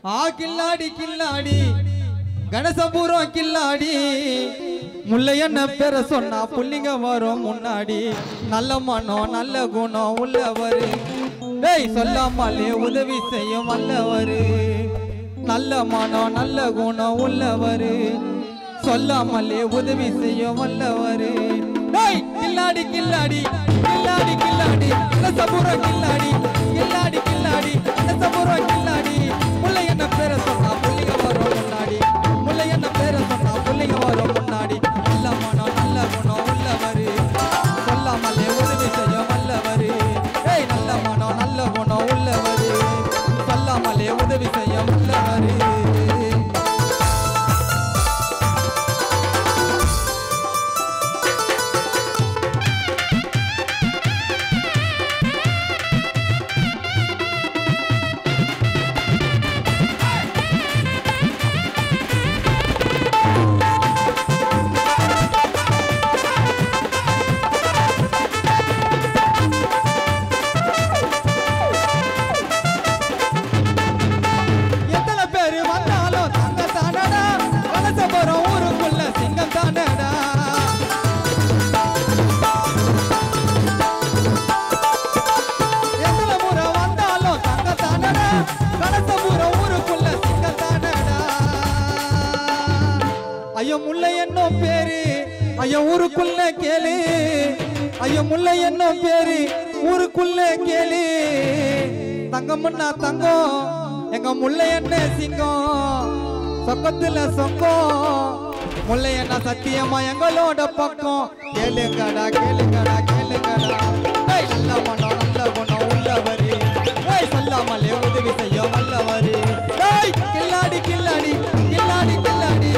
ஆ கில்லாடி கில்லாடி கணசபுரம் கில்லாடி முல்லையண்ண பேர சொன்னா புள்ளிங்க வரும் முன்னாடி நல்ல மனம் நல்ல குணம் உள்ளவரு டேய் சொல்லாமலே உதவி செய்யும் வல்லவரு நல்ல மனம் நல்ல குணம் உள்ளவரு சொல்லாமலே உதவி செய்யும் வல்லவரு டேய் கில்லாடி கில்லாடி கில்லாடி கில்லாடி கணசபுரம் கில்லாடி கில்லாடி கில்லாடி கணசபுரம் கில்லாடி முல்லையண்ண பேர சொன்னா புள்ளிங்க வரும் முன்னாடி முல்லையண்ண பேர சொன்னா புள்ளிங்க வரும் முன்னாடி நல்ல மனம் நல்ல குணம் உள்ளவரு சொல்லாமலே உதவி செய்ய வல்லவரு ஏய் நல்ல மனம் நல்ல குணம் உள்ளவரு சொல்லாமலே உதவி செய்ய வல்லவரு எத்தனை பேரு வந்தாலும் தங்க தானடா வளச போறோம் ஊருக்குள்ள சிங்கம் தானடா எத்தனை முறை வந்தாலும் தங்க தானடா வளச போறோம் ஊருக்குள்ள சிங்கம் தானடா ஐயோ முல்லை என்னும் பேரு ஐயோ ஊருக்குள்ள கேளு ஐயோ முல்லை என்னும் பேரு ஊருக்குள்ள கேளு தங்கம்னா தங்கம் எங்க முல்லை என்ன சிங்கம் சொக்கத்துல சொக்கம் முல்லை என்ன சத்தியமா எங்களோட பக்கம் கேளுங்கடா கேளுங்கடா கேளுங்கடா ஏய், நல்ல மனம் நல்ல குணம் உள்ளவரு ஏய், சொல்லாமலே உதவி செய்ய வல்லவரு ஏய், கில்லாடி கில்லாடி கில்லாடி கில்லாடி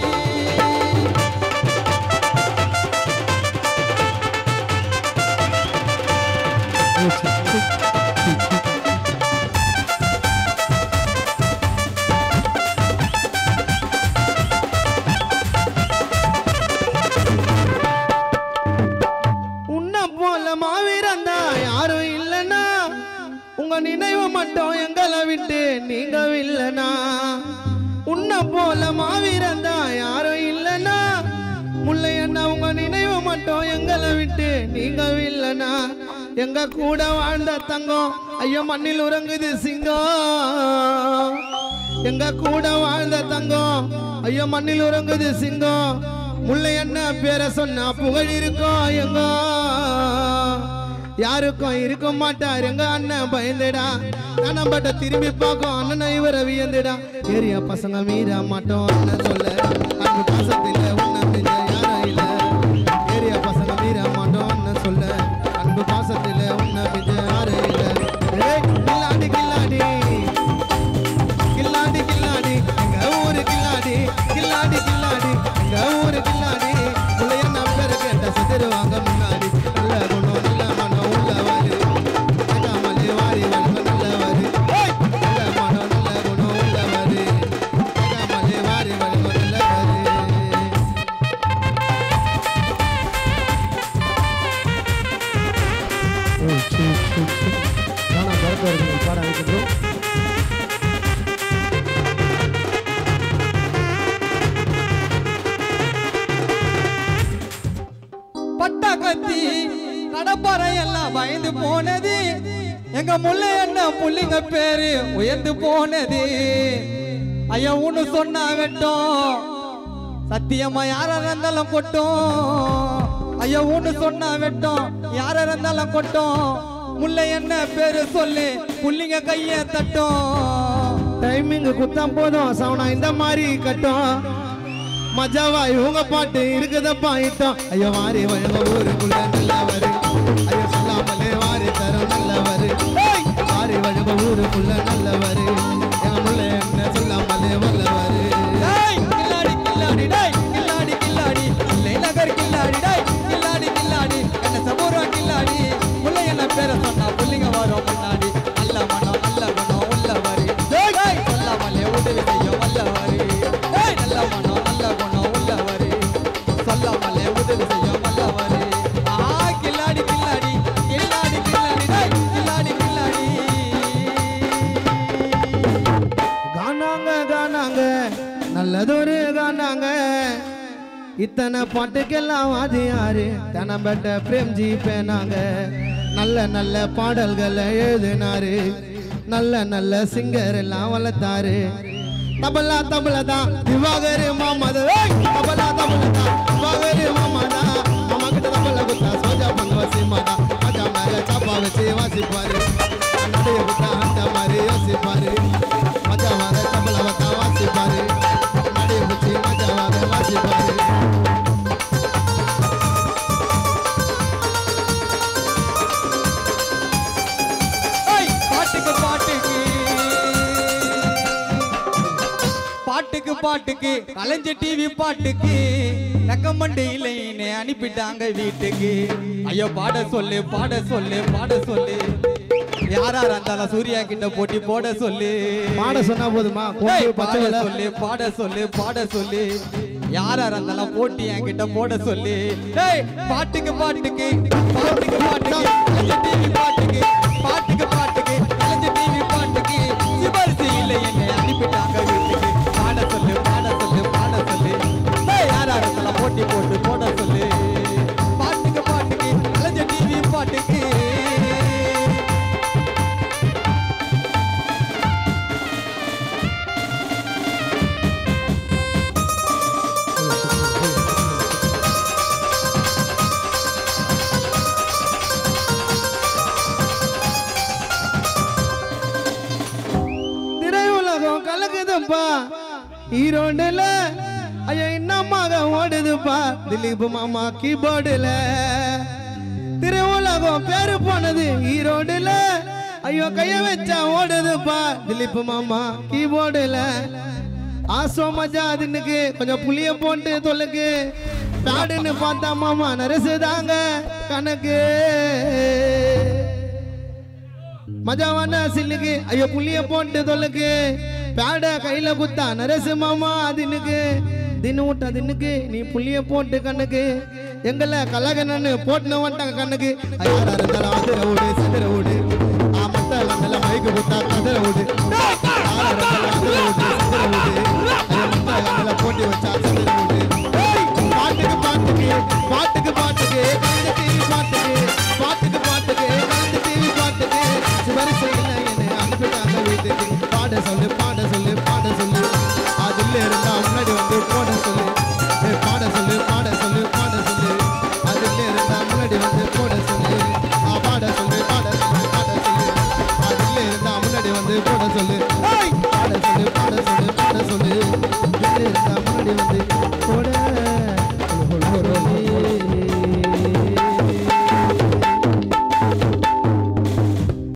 உன்ன போல மாவீரந்தா யாரும் இல்லனா உங்க நினைவு மட்டும் எங்களை விட்டு நீங்க இல்லனா உன்ன போல மாவீரந்தா யாரும் இல்லனா முல்லையண்ணா உங்க நினைவு மட்டும் எங்களை விட்டு நீங்க இல்லனா எங்க கூட வாழ்ந்த தங்கம் ஐயோ மண்ணில் உறங்குது சிங்கம் எங்க கூட வாழ்ந்த தங்கம் ஐயோ மண்ணில் உறங்குது சிங்கம் முல்லை அண்ணன் பேரை சொன்னா புகழ் இருக்கும் எங்க யாருக்கும் இருக்க மாட்டார் எங்க அண்ணன் பயந்துடா நானும் பட்ட திரும்பி பார்க்கும் அண்ணன் இவரை வியந்துடா ஏரியா பசங்க மீற மாட்டோம் அண்ணன் சொல்ல அன்பு பாசத்தில் உன்ன மிஞ்ச யாரும் இல்ல ஏரியா பசங்க மீற மாட்டோம் அண்ணன் சொல்ல அன்பு பாசத்தில் உன்ன மிஞ்ச யாரும் இல்ல ஏய், கில்லாடி கில்லாடி கில்லாடி கில்லாடி எங்க ஊரு கில்லாடி கில்லாடி கில்லாடி எங்க ஊரு கில்லாடி புள்ளைய நம்பர் கேட்ட செத்துருவாங்க முன்னாடி நல்ல குணம் நல்ல மனம் உள்ளவாரு கேட்காமலே வாரி வளர்ந்த நல்லவாரு ஏய்! நல்ல மனம் நல்ல குணம் உள்ளவாரு கேட்காமலே வாரி வளர்ந்த நல்லவாரு பாட அழைக்கின்றோம் பட்டா கத்தி கடப்பாறை எல்லாம் பயந்து போனது எங்க முல்லை அண்ணன் புள்ளிங்க பேரு உயர்ந்து போனது ஐயா ஒண்ணு சொன்னா வெட்டும் சத்தியமா யாரா இருந்தாலும் கொட்டும் ஐயா ஒண்ணு சொன்னா வெட்டும் யாரா இருந்தாலும் கொட்டும் முல்லை என்ன பேரு சொல்லு புள்ளிங்க கைய தட்டும் டைமிங் குத்தம் போதும் சவுனா இந்த மாதிரி கட்டும் மஜாவா இவங்க பாட்டு இருக்குதப்பா இட்டம் ஐயோ வாரி வழங்க ஊருக்குள்ள நல்லவரு ஐயோ சொல்லாமலே வாரி தரும் நல்லவரு ஏய்! வாரி வழங்க ஊருக்குள்ள நல்லவரு என் முள்ள என்ன சொல்லாமலே வல்லவரு டேய் கில்லாடி கில்லாடி டேய் கில்லாடி கில்லாடி இல்லை நகர் கில்லாடி டேய் கில்லாடி கில்லாடி என்ன சபூரா கில்லாடி முல்லை என்ன பேரை சொன்னா புள்ளிங்க வரும் முன்னாடி நல்ல மனம் நல்ல குணம் உள்ளவரு டேய் டேய் சொல்லாமலே உதவி செய்யும் வல்லவரு டேய் நல்ல மனம் நல்ல குணம் உள்ளவரு சொல்லாமலே உதவி செய்யும் வல்லவரு ஆ கில்லாடி கில்லாடி கில்லாடி கில்லாடி டேய் கில்லாடி கில்லாடி நல்லதொரு காண்டாங்க இத்தனை பாட்டுக்கெல்லாம் வாதி யாரு தனம்பட்ட பிரேம்ஜி பேனாங்க நல்ல நல்ல பாடல்களை எழுதினாரு நல்ல நல்ல சிங்கர் எல்லாம் வளர்த்தாரு தபலா தபலா தான் திவாகர் மாமா தான். ஏய், தபலா தபலா தான் திவாகர் மாமா தான் மாமா கிட்ட தபலா குத்தா சோஜா பங்கு வசிமாடா மஜா மேல சாப்பா வச்சு வாசிப்பாரு நடைய குத்தா அந்த மாதிரி யோசிப்பாரு மஜாவாக தபலா வத்தா வாசிப்பாரு நடைய குச்சி மஜாவாக வாசிப்பாரு ஏய், பாட்டுக்கு பாட்டுக்கு பாட்டுக்கு பாட்டுக்கு கலைஞ்ச டிவி பாட்டுக்கு ரெக்கமெண்ட் இல்லைன்னு அனுப்பிட்டாங்க வீட்டுக்கு ஐயோ பாட சொல்லு பாட சொல்லு பாட சொல்லு யாரா இருந்தாலும் சூர்யா கிட்ட போட்டி போட சொல்லு பாட சொன்னா போதுமா ஏய், கொண்டு பச்சை பாட வேலை சொல்லு பாட சொல்லு பாட சொல்லு யாரா இருந்தாலும் போட்டி என்கிட்ட போட சொல்லு ஏய் பாட்டுக்கு பாட்டுக்கு பாட்டுக்கு பாட்டுக்கு கலைஞ்ச டிவி பாட்டுக்கு பாட்டுக்கு பாட்டுக்கு கலைஞ்ச டிவி பாட்டுக்கு சிபாரிசு இல்லை என்னை அனுப்பிட்டாங்க வீட்டுக்கு பாட சொல்லு பாட சொல்லு பாட சொல்லு ஏய் யாரா இருந்தாலும் போட்டி போட்டு போட சொல்லு பாட்டுக்கு பாட்டுக்கு கலைஞ்ச டிவி பாட்டுக்கு திரையுலகம் கலக்குதுப்பா ஈரோண்டுல ஐயோ இன்னமாக ஓடுதுப்பா திலீப் மாமா கீபோர்டுல திரையுலகம் பேரு போனது ஈரோடுல ஐயோ கைய வச்சா ஓடுதுப்பா திலீப் மாமா கீபோர்டுல ஆசோ மஜா அதுன்னுக்கு கொஞ்சம் புளிய போட்டு தொல்லுக்கு பேடுன்னு பார்த்தா மாமா நரசுதாங்க கணக்கு மஜாவான சில்லுக்கு ஐயோ புள்ளிய போட்டு தொல்லுக்கு பேட கையில குத்தா நரசு மாமா தின்னுக்கு தின்னு விட்டா தின்னுக்கு நீ புள்ளிய போட்டு கண்ணுக்கு எங்கள கலகனன்னு போட்டுன்னு வந்துட்டாங்க கண்ணுக்கு யாரா இருந்தாலும் அதிர விடு சிதற விடு ஆ மத்த கண்ணில் மைக்கு குத்தா கதற விடு யாரா இருந்தாலும் அதிர விடு சிதற விடு ஐயோ மத்த கண்ணில் போட்டி வச்சா சிதற விடு ஏய், பாட்டுக்கு பாட்டுக்கு